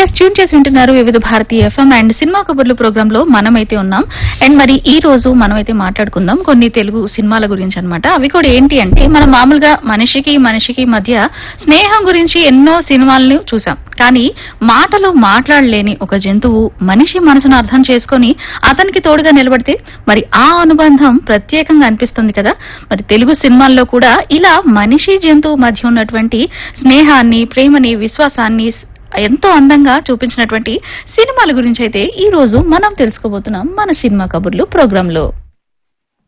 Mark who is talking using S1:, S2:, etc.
S1: yes tune చేసి వింటున్నారు Vividh Bharati FM and cinema కబుర్లు ప్రోగ్రామ్ లో మనమైతే ఉన్నాం అండ్ మరి ఈ రోజు మనమైతే మాట్లాడుకుందాం కొన్ని తెలుగు సినిమాల గురించి అన్నమాట అవి కూడా ఏంటి అంటే మనం మామూలుగా మనిషికి మనిషికి మధ్య స్నేహం గురించి ఎన్నో సినిమాలను చూసాం కానీ మాటలు మాట్లాడలేని ఒక జంతువు మనిషి మనసును అర్థం చేసుకొని అతనికి తోడుగా నిలబడితే మరి ఆ అనుబంధం ప్రత్యేకంగా అనిపిస్తుంది కదా మరి తెలుగు సినిమాల్లో కూడా ఇలా మనిషి జంతువు మధ్య ఉన్నటువంటి స్నేహాన్ని ప్రేమని విశ్వాసాన్ని ఎంతో అందంగా చూపించినటువంటి సినిమాల గురించి అయితే ఈ రోజు మనం తెలుసుకోబోతున్నాం మన సినిమా కబుర్లు ప్రోగ్రామ్ లో